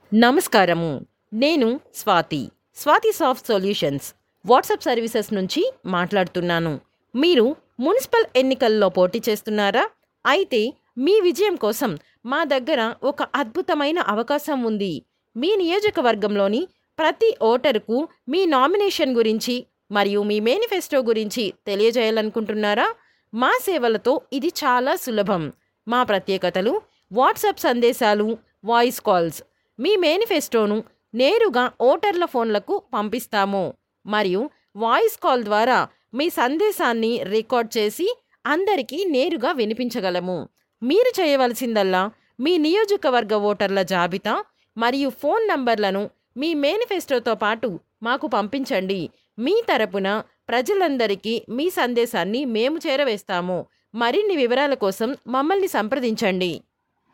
నమస్కారము నేను Swathi Swathi soft solutions WhatsApp services నుంచి మాట్లాడుతున్నాను మీరు మున్సిపల్ ఎన్నికల్లో పోటీ చేస్తున్నారా అయితే మీ విజయం కోసం మా దగ్గర ఒక అద్భుతమైన అవకాశం ఉంది మీ నియోజకవర్గంలోని ప్రతి ఓటరుకు మీ నామినేషన్ గురించి మరియు మీ మేనిఫెస్టో గురించి తెలియజేయాలనుకుంటున్నారా మా సేవలతో ఇది చాలా సులభం మా ప్రత్యేకతలు వాట్సాప్ సందేశాలు వాయిస్ కాల్స్ మీ మేనిఫెస్టోను నేరుగా ఓటర్ల ఫోన్లకు పంపిస్తాము మరియు వాయిస్ కాల్ ద్వారా మీ సందేశాన్ని రికార్డ్ చేసి అందరికీ నేరుగా వినిపించగలము మీరు చేయవలసిందల్లా మీ నియోజకవర్గ ఓటర్ల జాబితా మరియు ఫోన్ నంబర్లను మీ మేనిఫెస్టోతో పాటు మాకు పంపించండి మీ తరపున ప్రజలందరికీ మీ సందేశాన్ని మేము చేరవేస్తాము మరిన్ని వివరాల కోసం మమ్మల్ని సంప్రదించండి